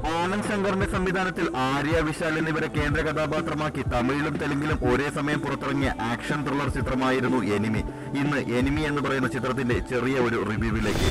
ആനന്ദ് ശങ്കറിന്റെ സംവിധാനത്തിൽ ആര്യ വിശാൽ എന്നിവരെ കേന്ദ്ര കഥാപാത്രമാക്കി തമിഴിലും തെലുങ്കിലും ഒരേ സമയം പുറത്തിറങ്ങിയ ആക്ഷൻ ത്രില്ലർ ചിത്രമായിരുന്നു എനിമി ഇന്ന് എനിമി എന്ന് പറയുന്ന ചിത്രത്തിന്റെ ചെറിയ ഒരു റിവ്യൂവിലേക്ക്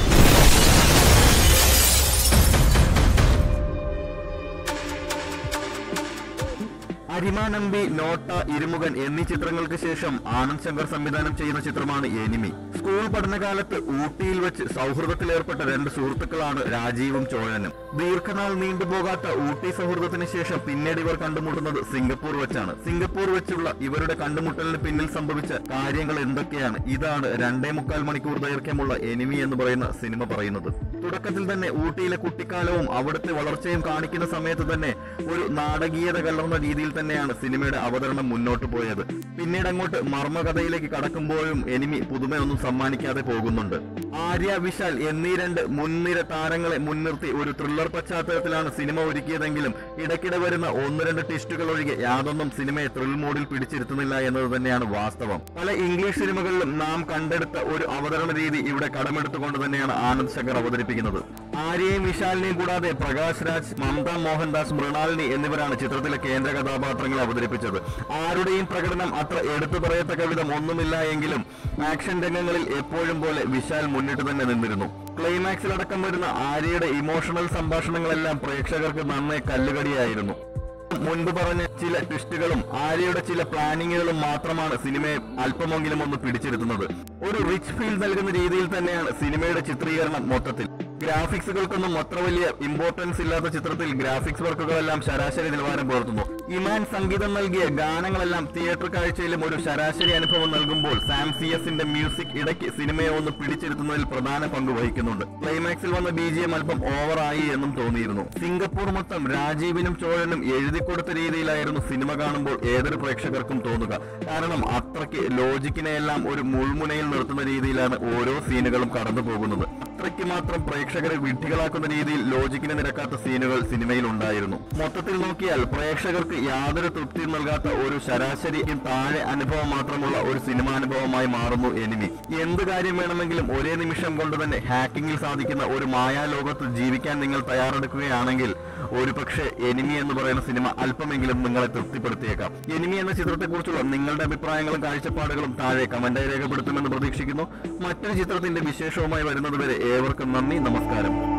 അരിമാനമ്പി നോട്ട ഇരുമുഖൻ എന്നീ ചിത്രങ്ങൾക്ക് ശേഷം ആനന്ദ് ശങ്കർ സംവിധാനം ചെയ്യുന്ന ചിത്രമാണ് എനിമി സ്കൂൾ പഠനകാലത്ത് ഊട്ടിയിൽ വെച്ച് സൗഹൃദത്തിലേർപ്പെട്ട രണ്ട് സുഹൃത്തുക്കളാണ് രാജീവും ചോഴനും ദീർഘനാൾ നീണ്ടുപോകാത്ത ഊട്ടി സൗഹൃദത്തിന് ശേഷം പിന്നീട് ഇവർ കണ്ടുമുട്ടുന്നത് സിംഗപ്പൂർ വെച്ചാണ് സിംഗപ്പൂർ വെച്ചുള്ള ഇവരുടെ കണ്ടുമുട്ടലിന് പിന്നിൽ സംഭവിച്ച കാര്യങ്ങൾ എന്തൊക്കെയാണ് ഇതാണ് രണ്ടേ മുക്കാൽ മണിക്കൂർ ദൈർഘ്യമുള്ള എനിമി എന്ന് പറയുന്ന സിനിമ പറയുന്നത് തുടക്കത്തിൽ തന്നെ ഊട്ടിയിലെ കുട്ടിക്കാലവും അവിടുത്തെ വളർച്ചയും കാണിക്കുന്ന സമയത്ത് തന്നെ ഒരു നാടകീയത കലർന്ന രീതിയിൽ തന്നെയാണ് സിനിമയുടെ അവതരണം മുന്നോട്ട് പോയത് പിന്നീട് അങ്ങോട്ട് മർമ്മകഥയിലേക്ക് കടക്കുമ്പോഴും എനിമി പുതുമയൊന്നും സമ്മാനിക്കാതെ പോകുന്നുണ്ട് ആര്യ വിശാൽ എന്നീ രണ്ട് മുൻനിര താരങ്ങളെ മുൻനിർത്തി ഒരു ത്രില്ലർ പശ്ചാത്തലത്തിലാണ് സിനിമ ഒരുക്കിയതെങ്കിലും ഇടയ്ക്കിടെ വരുന്ന ഒന്ന് രണ്ട് ടിസ്റ്റുകൾ ഒഴികെ യാതൊന്നും സിനിമയെ ത്രിൽ മോഡിൽ പിടിച്ചിരുത്തുന്നില്ല എന്നത് തന്നെയാണ് വാസ്തവം പല ഇംഗ്ലീഷ് സിനിമകളിലും നാം കണ്ടെടുത്ത ഒരു അവതരണ രീതി ഇവിടെ കടമെടുത്തുകൊണ്ട് തന്നെയാണ് ആനന്ദ് ശങ്കർ അവതരിപ്പിക്കുന്നത് ആര്യയും വിശാലിനെയും കൂടാതെ പ്രകാശ് രാജ് മമത മോഹൻദാസ് മൃണാലിനി എന്നിവരാണ് ചിത്രത്തിലെ കേന്ദ്ര കഥാപാത്രങ്ങളെ അവതരിപ്പിച്ചത് ആരുടെയും പ്രകടനം അത്ര എടുത്തു പറയത്തക്ക വിധം ഒന്നുമില്ല എങ്കിലും ആക്ഷൻ രംഗങ്ങളിൽ എപ്പോഴും പോലെ വിശാൽ മുന്നിട്ട് തന്നെ നിന്നിരുന്നു ക്ലൈമാക്സിലടക്കം വരുന്ന ആര്യയുടെ ഇമോഷണൽ സംഭാഷണങ്ങളെല്ലാം പ്രേക്ഷകർക്ക് നന്നേ കല്ലുകടിയായിരുന്നു മുൻപ് പറഞ്ഞ ചില ട്വിസ്റ്റുകളും ആര്യയുടെ ചില പ്ലാനിങ്ങുകളും മാത്രമാണ് സിനിമയെ അല്പമെങ്കിലും ഒന്ന് പിടിച്ചിരുത്തുന്നത് ഒരു റിച്ച് ഫീൽ നൽകുന്ന രീതിയിൽ തന്നെയാണ് സിനിമയുടെ ചിത്രീകരണം മൊത്തത്തിൽ ഗ്രാഫിക്സുകൾക്കൊന്നും അത്ര വലിയ ഇമ്പോർട്ടൻസ് ഇല്ലാത്ത ചിത്രത്തിൽ ഗ്രാഫിക്സ് വർക്കുകളെല്ലാം ശരാശരി നിലവാരം പുലർത്തുന്നു ഇമാൻ സംഗീതം നൽകിയ ഗാനങ്ങളെല്ലാം തിയേറ്റർ കാഴ്ചയിലും ഒരു ശരാശരി അനുഭവം നൽകുമ്പോൾ സാം സി എസിന്റെ മ്യൂസിക് ഇടയ്ക്ക് സിനിമയെ ഒന്ന് പിടിച്ചിരുത്തുന്നതിൽ പ്രധാന പങ്ക് വഹിക്കുന്നുണ്ട് ക്ലൈമാക്സിൽ വന്ന ബി ജി എം അല്പം ഓവറായി എന്നും തോന്നിയിരുന്നു സിംഗപ്പൂർ മൊത്തം രാജീവിനും ചോഴനും എഴുതി കൊടുത്ത രീതിയിലായിരുന്നു സിനിമ കാണുമ്പോൾ ഏതൊരു പ്രേക്ഷകർക്കും തോന്നുക കാരണം അത്രയ്ക്ക് ലോജിക്കിനെയെല്ലാം ഒരു മുൾമുനയിൽ നിർത്തുന്ന രീതിയിലാണ് ഓരോ സീനുകളും കടന്നു പോകുന്നത് അത്രയ്ക്ക് മാത്രം പ്രേക്ഷകരെ വിഡ്ഢികളാക്കുന്ന രീതിയിൽ ലോജിക്കിന് നിരക്കാത്ത സീനുകൾ സിനിമയിൽ ഉണ്ടായിരുന്നു മൊത്തത്തിൽ നോക്കിയാൽ പ്രേക്ഷകർക്ക് യാതൊരു തൃപ്തിയും നൽകാത്ത ഒരു ശരാശരിക്കും താഴെ അനുഭവം മാത്രമുള്ള ഒരു സിനിമാനുഭവമായി മാറുന്നു എനിമി എന്ത് കാര്യം വേണമെങ്കിലും ഒരേ നിമിഷം കൊണ്ട് തന്നെ ഹാക്കിങ്ങിൽ സാധിക്കുന്ന ഒരു മായാലോകത്ത് ജീവിക്കാൻ നിങ്ങൾ തയ്യാറെടുക്കുകയാണെങ്കിൽ ഒരുപക്ഷെ എനിമി എന്ന് പറയുന്ന സിനിമ അല്പമെങ്കിലും നിങ്ങളെ തൃപ്തിപ്പെടുത്തിയേക്കാം എനിമി എന്ന ചിത്രത്തെക്കുറിച്ചുള്ള നിങ്ങളുടെ അഭിപ്രായങ്ങളും കാഴ്ചപ്പാടുകളും താഴെ കമന്റായി രേഖപ്പെടുത്തുമെന്ന് പ്രതീക്ഷിക്കുന്നു മറ്റൊരു ചിത്രത്തിന്റെ വിശേഷവുമായി വരുന്നതുവരെ ഏവർക്കും നന്ദി നമസ്കാരം